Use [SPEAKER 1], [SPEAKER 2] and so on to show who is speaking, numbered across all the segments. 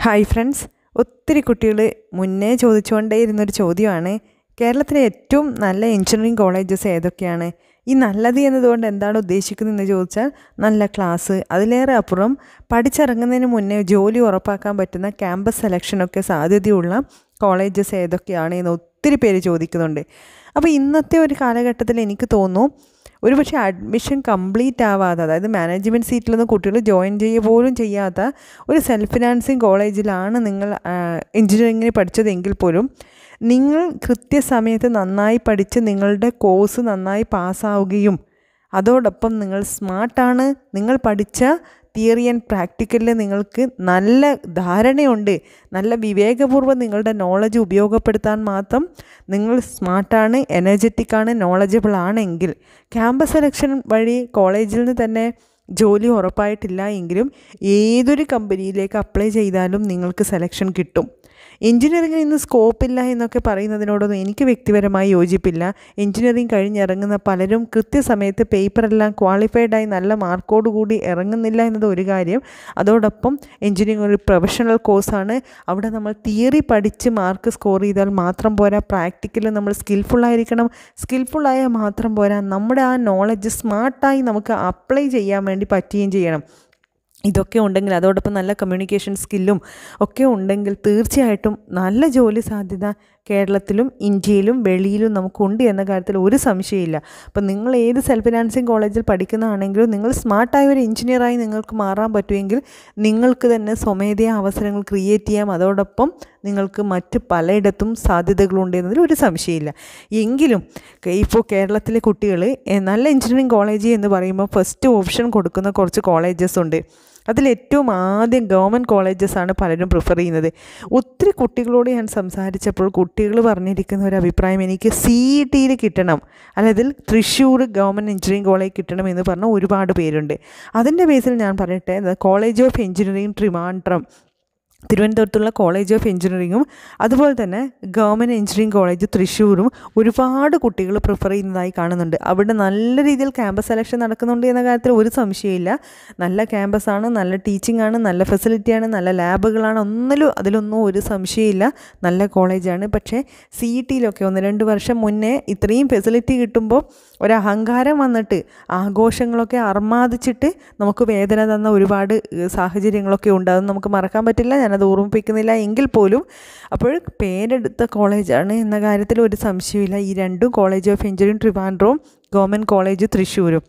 [SPEAKER 1] hi friends ഒത്തിരി കുട്ടികൾ മുന്നേ ചോദിച്ചുകൊണ്ടേ ഇരുന്നൊരു ചോദ്യമാണ് കേരളത്തിലെ ഏറ്റവും നല്ല എഞ്ചിനീയറിംഗ് കോളേജസ് ഏതൊക്കെയാണ് ഈ നല്ലത് എന്നതുകൊണ്ട് എന്താണ് ഉദ്ദേശിക്കുന്നതെന്ന് ചോദിച്ചാൽ നല്ല ക്ലാസ് അതിലേറെ അപ്പുറം പഠിച്ചിറങ്ങുന്നതിന് മുന്നേ ജോലി ഉറപ്പാക്കാൻ പറ്റുന്ന ക്യാമ്പസ് സെലക്ഷനൊക്കെ സാധ്യതയുള്ള കോളേജസ് ഏതൊക്കെയാണ് എന്ന് ഒത്തിരി പേര് ചോദിക്കുന്നുണ്ട് അപ്പോൾ ഇന്നത്തെ ഒരു കാലഘട്ടത്തിൽ എനിക്ക് തോന്നുന്നു ഒരുപക്ഷെ അഡ്മിഷൻ കംപ്ലീറ്റ് ആവാതെ അതായത് മാനേജ്മെൻറ്റ് സീറ്റിലൊന്നും കുട്ടികൾ ജോയിൻ ചെയ്യുക പോലും ചെയ്യാത്ത ഒരു സെൽഫ് ഫിനാൻസിങ് കോളേജിലാണ് നിങ്ങൾ എഞ്ചിനീയറിങ്ങിന് പഠിച്ചതെങ്കിൽ പോലും നിങ്ങൾ കൃത്യസമയത്ത് നന്നായി പഠിച്ച് നിങ്ങളുടെ കോഴ്സ് നന്നായി പാസ്സാവുകയും അതോടൊപ്പം നിങ്ങൾ സ്മാർട്ടാണ് നിങ്ങൾ പഠിച്ച തിയറി ആൻഡ് പ്രാക്ടിക്കലിൽ നിങ്ങൾക്ക് നല്ല ധാരണയുണ്ട് നല്ല വിവേകപൂർവ്വം നിങ്ങളുടെ നോളജ് ഉപയോഗപ്പെടുത്താൻ മാത്രം നിങ്ങൾ സ്മാർട്ടാണ് എനർജറ്റിക്കാണ് നോളജബിൾ ആണെങ്കിൽ ക്യാമ്പസ് സെലക്ഷൻ വഴി കോളേജിൽ നിന്ന് തന്നെ ജോലി ഉറപ്പായിട്ടില്ല എങ്കിലും ഏതൊരു കമ്പനിയിലേക്ക് അപ്ലൈ ചെയ്താലും നിങ്ങൾക്ക് സെലക്ഷൻ കിട്ടും എഞ്ചിനീയറിംഗിന് ഇന്ന് സ്കോപ്പില്ല എന്നൊക്കെ പറയുന്നതിനോടൊന്നും എനിക്ക് വ്യക്തിപരമായി യോജിപ്പില്ല എഞ്ചിനീയറിംഗ് കഴിഞ്ഞിറങ്ങുന്ന പലരും കൃത്യസമയത്ത് പേപ്പറെല്ലാം ക്വാളിഫൈഡായി നല്ല മാർക്കോടുകൂടി ഇറങ്ങുന്നില്ല എന്നത് ഒരു കാര്യം അതോടൊപ്പം എഞ്ചിനീയറിംഗ് ഒരു പ്രൊഫഷണൽ കോഴ്സാണ് അവിടെ നമ്മൾ തിയറി പഠിച്ച് മാർക്ക് സ്കോർ ചെയ്താൽ മാത്രം പോരാ പ്രാക്ടിക്കൽ നമ്മൾ സ്കിൽഫുൾ ആയിരിക്കണം സ്കിൽഫുള്ളായാൽ മാത്രം പോരാ നമ്മുടെ ആ നോളജ് സ്മാർട്ടായി നമുക്ക് അപ്ലൈ ചെയ്യാൻ വേണ്ടി പറ്റുകയും ചെയ്യണം ഇതൊക്കെ ഉണ്ടെങ്കിൽ അതോടൊപ്പം നല്ല കമ്മ്യൂണിക്കേഷൻ സ്കില്ലും ഒക്കെ ഉണ്ടെങ്കിൽ തീർച്ചയായിട്ടും നല്ല ജോലി സാധ്യത കേരളത്തിലും ഇന്ത്യയിലും വെളിയിലും നമുക്കുണ്ട് എന്ന കാര്യത്തിൽ ഒരു സംശയമില്ല അപ്പം നിങ്ങൾ ഏത് സെൽഫ് ഫിനാൻസിങ് കോളേജിൽ പഠിക്കുന്നതാണെങ്കിലും നിങ്ങൾ സ്മാർട്ടായ ഒരു എഞ്ചിനീയറായി നിങ്ങൾക്ക് മാറാൻ പറ്റുമെങ്കിൽ നിങ്ങൾക്ക് തന്നെ സ്വമേധയാ അവസരങ്ങൾ ക്രിയേറ്റ് ചെയ്യാം അതോടൊപ്പം നിങ്ങൾക്ക് മറ്റ് പലയിടത്തും സാധ്യതകളുണ്ട് എന്നതിൽ ഒരു സംശയമില്ല എങ്കിലും ഇപ്പോൾ കേരളത്തിലെ കുട്ടികൾ നല്ല എഞ്ചിനീയറിംഗ് കോളേജ് എന്ന് പറയുമ്പോൾ ഫസ്റ്റ് ഓപ്ഷൻ കൊടുക്കുന്ന കുറച്ച് കോളേജസ് ഉണ്ട് അതിലേറ്റവും ആദ്യം ഗവൺമെൻറ് കോളേജസ് ആണ് പലരും പ്രിഫർ ചെയ്യുന്നത് ഒത്തിരി കുട്ടികളോട് ഞാൻ സംസാരിച്ചപ്പോൾ കുട്ടികൾ പറഞ്ഞിരിക്കുന്ന ഒരു അഭിപ്രായം എനിക്ക് സി ഇ ടിയിൽ കിട്ടണം അല്ലെങ്കിൽ തൃശ്ശൂർ ഗവൺമെൻറ് എഞ്ചിനീയറിംഗ് കോളേജ് കിട്ടണം എന്ന് പറഞ്ഞ ഒരുപാട് പേരുണ്ട് അതിൻ്റെ ബേസിൽ ഞാൻ പറയട്ടെ കോളേജ് ഓഫ് എഞ്ചിനീയറിംഗ് ട്രിവാൻഡ്രം തിരുവനന്തപുരത്തുള്ള കോളേജ് ഓഫ് എഞ്ചിനീയറിങ്ങും അതുപോലെ തന്നെ ഗവൺമെൻറ് എഞ്ചിനീയറിംഗ് കോളേജ് തൃശ്ശൂരും ഒരുപാട് കുട്ടികൾ പ്രിഫർ ചെയ്യുന്നതായി കാണുന്നുണ്ട് അവിടെ നല്ല രീതിയിൽ ക്യാമ്പസ് സെലക്ഷൻ നടക്കുന്നുണ്ട് എന്ന കാര്യത്തിൽ ഒരു സംശയമില്ല നല്ല ക്യാമ്പസാണ് നല്ല ടീച്ചിങ് ആണ് നല്ല ഫെസിലിറ്റിയാണ് നല്ല ലാബുകളാണ് ഒന്നിലും അതിലൊന്നും ഒരു സംശയമില്ല നല്ല കോളേജാണ് പക്ഷേ സി ഇ ടിയിലൊക്കെ ഒന്ന് രണ്ട് വർഷം മുന്നേ ഇത്രയും ഫെസിലിറ്റി കിട്ടുമ്പോൾ ഒരു അഹങ്കാരം വന്നിട്ട് ആഘോഷങ്ങളൊക്കെ അർമാദിച്ചിട്ട് നമുക്ക് വേദന തന്ന ഒരുപാട് സാഹചര്യങ്ങളൊക്കെ ഉണ്ട് അതൊന്നും നമുക്ക് മറക്കാൻ പറ്റില്ല ഞാനത് ഓർമ്മിപ്പിക്കുന്നില്ല എങ്കിൽ പോലും അപ്പോൾ പേരെടുത്ത കോളേജാണ് എന്ന കാര്യത്തിൽ ഒരു സംശയമില്ല ഈ രണ്ടും കോളേജ് ഓഫ് എഞ്ചിനീയറിംഗ് ട്രിവാൻഡ്രവും ഗവൺമെൻറ് കോളേജ് തൃശ്ശൂരും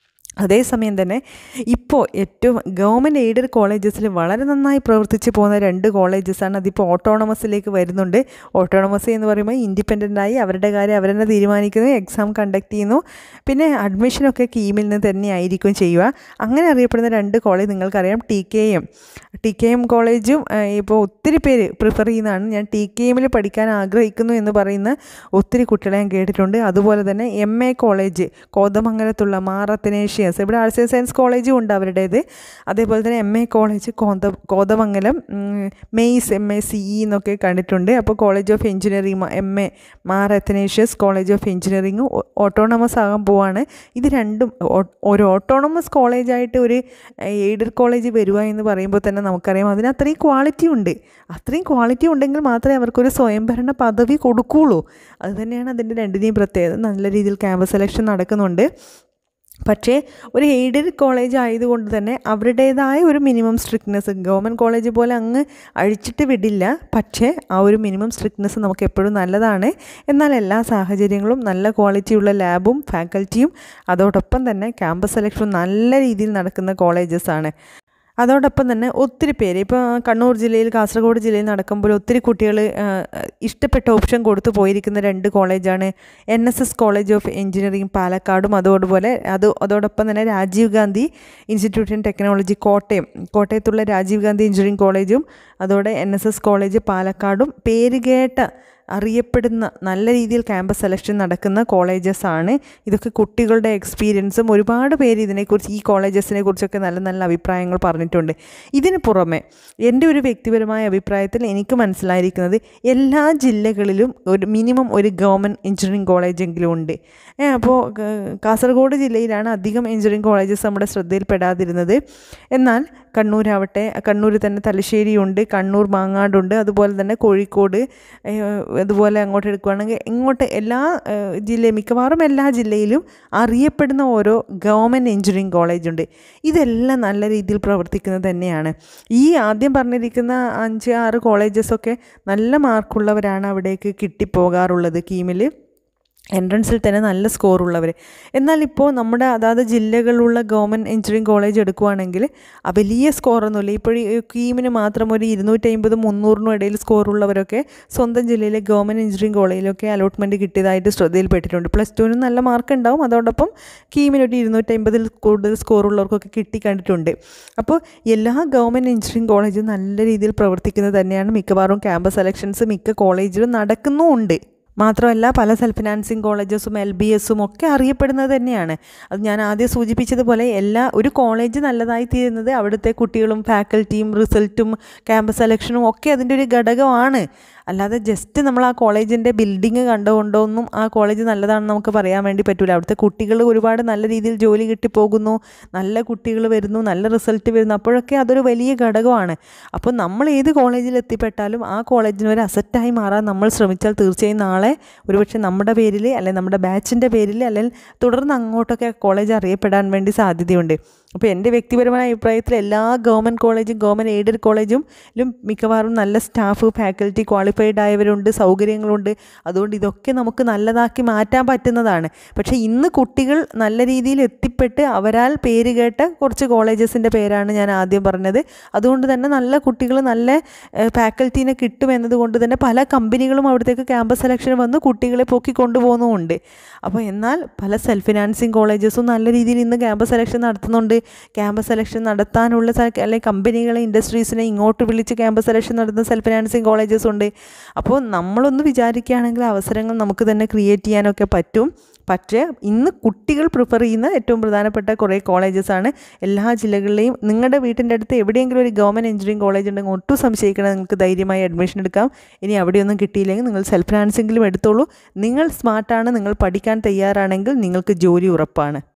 [SPEAKER 1] അതേസമയം തന്നെ ഇപ്പോൾ ഏറ്റവും ഗവൺമെൻറ് എയ്ഡഡ് കോളേജസിൽ വളരെ നന്നായി പ്രവർത്തിച്ച് പോകുന്ന രണ്ട് കോളേജസാണ് അതിപ്പോൾ ഓട്ടോണമസിലേക്ക് വരുന്നുണ്ട് ഓട്ടോണമസ് എന്ന് പറയുമ്പോൾ ഇൻഡിപെൻഡൻ്റായി അവരുടെ കാര്യം അവർ തന്നെ തീരുമാനിക്കുന്നു എക്സാം കണ്ടക്ട് ചെയ്യുന്നു പിന്നെ അഡ്മിഷനൊക്കെ കീമിൽ നിന്ന് തന്നെ ആയിരിക്കും ചെയ്യുക അങ്ങനെ അറിയപ്പെടുന്ന രണ്ട് കോളേജ് നിങ്ങൾക്കറിയാം T K M T K M കോളേജും ഇപ്പോൾ ഒത്തിരി പേര് പ്രിഫർ ചെയ്യുന്നതാണ് ഞാൻ ടി കെ എമ്മിൽ പഠിക്കാൻ ആഗ്രഹിക്കുന്നു എന്ന് പറയുന്ന ഒത്തിരി കുട്ടികളെ ഞാൻ കേട്ടിട്ടുണ്ട് അതുപോലെ തന്നെ എം എ കോളേജ് കോതമംഗലത്തുള്ള മാറത്തനേഷ്യ എസ് ഇവിടെ ആർട്സ് ആൻഡ് സയൻസ് കോളേജും ഉണ്ട് അവരുടേത് അതേപോലെ തന്നെ എം എ കോളേജ് കോത Kothamangalam MACE M A C E എന്നൊക്കെ കണ്ടിട്ടുണ്ട് അപ്പോൾ college of engineering M A Mar Athanasius college of engineering autonomous ആകാൻ പോവാണ് ഇത് രണ്ടും ഒരു ഓട്ടോണമസ് കോളേജായിട്ട് ഒരു എയ്ഡഡ് കോളേജ് വരിക എന്ന് പറയുമ്പോൾ തന്നെ നമുക്കറിയാം അതിന് അത്രയും ക്വാളിറ്റി ഉണ്ട് അത്രയും ക്വാളിറ്റി ഉണ്ടെങ്കിൽ മാത്രമേ അവർക്കൊരു സ്വയംഭരണ പദവി കൊടുക്കുകയുള്ളൂ അത് തന്നെയാണ് അതിൻ്റെ രണ്ടിനെയും പ്രത്യേകത നല്ല രീതിയിൽ ക്യാമ്പസ് സെലക്ഷൻ നടക്കുന്നുണ്ട് പക്ഷേ ഒരു എയ്ഡഡ് കോളേജ് ആയതുകൊണ്ട് തന്നെ അവരുടേതായ ഒരു മിനിമം സ്ട്രിക്ട്നെസ് ഗവൺമെൻറ് കോളേജ് പോലെ അങ്ങ് അഴിച്ചിട്ട് വിടില്ല പക്ഷേ ആ ഒരു മിനിമം സ്ട്രിക്ട്നെസ് നമുക്ക് എപ്പോഴും നല്ലതാണ് എന്നാൽ എല്ലാ സാഹചര്യങ്ങളും നല്ല ക്വാളിറ്റിയുള്ള ലാബും ഫാക്കൽറ്റിയും അതോടൊപ്പം തന്നെ ക്യാമ്പസ് സെലക്ഷൻ നല്ല രീതിയിൽ നടക്കുന്ന കോളേജസ് അതോടൊപ്പം തന്നെ ഒത്തിരി പേര് ഇപ്പോൾ കണ്ണൂർ ജില്ലയിൽ കാസർഗോഡ് ജില്ലയിൽ നടക്കുമ്പോൾ ഒത്തിരി കുട്ടികൾ ഇഷ്ടപ്പെട്ട ഓപ്ഷൻ കൊടുത്തു പോയിരിക്കുന്ന രണ്ട് കോളേജാണ് N S S college of engineering പാലക്കാടും അതോടുപോലെ അത് അതോടൊപ്പം തന്നെ Rajiv Gandhi institute in technology Kottayam കോട്ടയത്തുള്ള രാജീവ് ഗാന്ധി എഞ്ചിനീയറിംഗ് കോളേജും അതോടെ എൻ എസ് എസ് കോളേജ് പാലക്കാടും പേരുകേട്ട അറിയപ്പെടുന്ന നല്ല രീതിയിൽ ക്യാമ്പസ് സെലക്ഷൻ നടക്കുന്ന കോളേജസ് ആണ് ഇതൊക്കെ കുട്ടികളുടെ എക്സ്പീരിയൻസും ഒരുപാട് പേര് ഇതിനെക്കുറിച്ച് ഈ കോളേജസിനെ കുറിച്ചൊക്കെ നല്ല നല്ല അഭിപ്രായങ്ങൾ പറഞ്ഞിട്ടുണ്ട് ഇതിന് പുറമെ എൻ്റെ ഒരു വ്യക്തിപരമായ അഭിപ്രായത്തിൽ എനിക്ക് മനസ്സിലായിരിക്കുന്നത് എല്ലാ ജില്ലകളിലും ഒരു മിനിമം ഒരു ഗവൺമെൻറ് എഞ്ചിനീയറിംഗ് കോളേജെങ്കിലും ഉണ്ട് അപ്പോൾ കാസർഗോഡ് ജില്ലയിലാണ് അധികം എഞ്ചിനീയറിംഗ് കോളേജസ് നമ്മുടെ ശ്രദ്ധയിൽപ്പെടാതിരുന്നത് എന്നാൽ കണ്ണൂരാവട്ടെ കണ്ണൂർ തന്നെ തലശ്ശേരിയുണ്ട് കണ്ണൂർ മാങ്ങാടുണ്ട് അതുപോലെ തന്നെ കോഴിക്കോട് ഏഹ്, അതുപോലെ അങ്ങോട്ട് എടുക്കുകയാണെങ്കിൽ ഇങ്ങോട്ട് എല്ലാ ഏഹ്, ജില്ലയും മിക്കവാറും എല്ലാ ജില്ലയിലും അറിയപ്പെടുന്ന ഓരോ ഗവൺമെൻറ് എഞ്ചിനീയറിംഗ് കോളേജുണ്ട് ഇതെല്ലാം നല്ല രീതിയിൽ പ്രവർത്തിക്കുന്നത് തന്നെയാണ് ഈ ആദ്യം പറഞ്ഞിരിക്കുന്ന അഞ്ച് ആറ് കോളേജസൊക്കെ നല്ല മാർക്കുള്ളവരാണ് അവിടേക്ക് കിട്ടിപ്പോകാറുള്ളത് കീമിൽ എൻട്രൻസിൽ തന്നെ നല്ല സ്കോറുള്ളവർ എന്നാൽ ഇപ്പോൾ നമ്മുടെ അതാത് ജില്ലകളിലുള്ള ഗവൺമെൻറ് എഞ്ചിനീയറിംഗ് കോളേജ് എടുക്കുകയാണെങ്കിൽ ആ വലിയ സ്കോറൊന്നുമില്ല ഇപ്പോൾ ഈ കീമിന് മാത്രം ഒരു ഇരുന്നൂറ്റമ്പതും മുന്നൂറിനും ഇടയിൽ സ്കോറുള്ളവരൊക്കെ സ്വന്തം ജില്ലയിലെ ഗവൺമെൻറ് എഞ്ചിനീയറിംഗ് കോളേജിലൊക്കെ അലോട്ട്മെൻറ്റ് കിട്ടിയതായിട്ട് ശ്രദ്ധയിൽപ്പെട്ടിട്ടുണ്ട് പ്ലസ് ടുവിന് നല്ല മാർക്ക് ഉണ്ടാവും അതോടൊപ്പം കീമിന് ഒരു ഇരുന്നൂറ്റമ്പതിൽ കൂടുതൽ സ്കോറുള്ളവർക്കൊക്കെ കിട്ടി കണ്ടിട്ടുണ്ട് അപ്പോൾ എല്ലാ ഗവൺമെൻറ് എഞ്ചിനീയറിംഗ് കോളേജും നല്ല രീതിയിൽ പ്രവർത്തിക്കുന്നത് തന്നെയാണ് മിക്കവാറും ക്യാമ്പസ് സെലക്ഷൻസ് മിക്ക കോളേജിലും നടക്കുന്നുമുണ്ട് മാത്രമല്ല പല സെൽഫ് ഫിനാൻസിങ് കോളേജസും എൽ ബി എസും ഒക്കെ അറിയപ്പെടുന്നത് തന്നെയാണ് അത് ഞാൻ ആദ്യം സൂചിപ്പിച്ചതുപോലെ എല്ലാ ഒരു കോളേജ് നല്ലതായി തീരുന്നത് അവിടുത്തെ കുട്ടികളും ഫാക്കൽറ്റിയും റിസൾട്ടും ക്യാമ്പസ് സെലക്ഷനും ഒക്കെ അതിൻ്റെ ഒരു ഘടകമാണ് അല്ലാതെ ജസ്റ്റ് നമ്മൾ ആ കോളേജിൻ്റെ ബിൽഡിങ് കണ്ടുകൊണ്ടൊന്നും ആ കോളേജ് നല്ലതാണെന്ന് നമുക്ക് പറയാൻ വേണ്ടി പറ്റില്ല അവിടുത്തെ കുട്ടികൾ ഒരുപാട് നല്ല രീതിയിൽ ജോലി കിട്ടിപ്പോകുന്നു നല്ല കുട്ടികൾ വരുന്നു നല്ല റിസൾട്ട് വരുന്നു അപ്പോഴൊക്കെ അതൊരു വലിയ ഘടകമാണ് അപ്പോൾ നമ്മൾ ഏത് കോളേജിൽ എത്തിപ്പെട്ടാലും ആ കോളേജിന് ഒരു അസറ്റായി മാറാൻ നമ്മൾ ശ്രമിച്ചാൽ തീർച്ചയായും നാളെ ഒരുപക്ഷെ നമ്മുടെ പേരിൽ അല്ലെങ്കിൽ നമ്മുടെ ബാച്ചിൻ്റെ പേരിൽ അല്ലെങ്കിൽ തുടർന്ന് അങ്ങോട്ടൊക്കെ കോളേജ് അറിയപ്പെടാൻ വേണ്ടി സാധ്യതയുണ്ട് അപ്പോൾ എൻ്റെ വ്യക്തിപരമായ അഭിപ്രായത്തിൽ എല്ലാ ഗവൺമെൻറ് കോളേജും ഗവൺമെൻറ് എയ്ഡഡ് കോളേജും ലും മിക്കവാറും നല്ല സ്റ്റാഫ് ഫാക്കൽറ്റി ക്വാളിഫൈഡ് ആയവരുണ്ട് സൗകര്യങ്ങളുണ്ട് അതുകൊണ്ട് ഇതൊക്കെ നമുക്ക് നല്ലതാക്കി മാറ്റാൻ പറ്റുന്നതാണ് പക്ഷേ ഇന്ന് കുട്ടികൾ നല്ല രീതിയിൽ എത്തിപ്പെട്ട് അവരാൽ പേര് കേട്ട കുറച്ച് കോളേജസിൻ്റെ പേരാണ് ഞാൻ ആദ്യം പറഞ്ഞത് അതുകൊണ്ട് തന്നെ നല്ല കുട്ടികൾ നല്ല ഫാക്കൽറ്റീനെ കിട്ടും എന്നതുകൊണ്ട് തന്നെ പല കമ്പനികളും അവിടത്തേക്ക് ക്യാമ്പസ് സെലക്ഷൻ വന്ന് കുട്ടികളെ പൊക്കി കൊണ്ടുപോകുന്നുമുണ്ട് അപ്പോൾ എന്നാൽ പല സെൽഫ് ഫിനാൻസിങ് കോളേജസും നല്ല രീതിയിൽ ഇന്ന് ക്യാമ്പസ് സെലക്ഷൻ നടത്തുന്നുണ്ട് ക്യാമ്പസ് സെലക്ഷൻ നടത്താനുള്ള സ- അല്ലെങ്കിൽ കമ്പനികളെ ഇൻഡസ്ട്രീസിനെ ഇങ്ങോട്ട് വിളിച്ച് ക്യാമ്പസ് സെലക്ഷൻ നടത്തുന്ന സെൽഫ് ഫിനാൻസിങ് കോളേജസ് ഉണ്ട് അപ്പോൾ നമ്മളൊന്ന് വിചാരിക്കുകയാണെങ്കിൽ അവസരങ്ങൾ നമുക്ക് തന്നെ ക്രിയേറ്റ് ചെയ്യാനൊക്കെ പറ്റും പക്ഷേ ഇന്ന് കുട്ടികൾ പ്രിഫർ ചെയ്യുന്ന ഏറ്റവും പ്രധാനപ്പെട്ട കുറേ കോളേജസാണ് എല്ലാ ജില്ലകളിലെയും നിങ്ങളുടെ വീട്ടിൻ്റെ അടുത്ത് എവിടെയെങ്കിലും ഒരു ഗവൺമെൻറ് എഞ്ചിനീയറിംഗ് കോളേജ് ഉണ്ടെങ്കിൽ ഒട്ടും സംശയിക്കണം നിങ്ങൾക്ക് ധൈര്യമായി അഡ്മിഷൻ എടുക്കാം ഇനി അവിടെയൊന്നും കിട്ടിയില്ലെങ്കിൽ നിങ്ങൾ സെൽഫ് ഫിനാൻസിങ്ങിലും എടുത്തോളൂ നിങ്ങൾ സ്മാർട്ടാണ് നിങ്ങൾ പഠിക്കാൻ തയ്യാറാണെങ്കിൽ നിങ്ങൾക്ക് ജോലി ഉറപ്പാണ്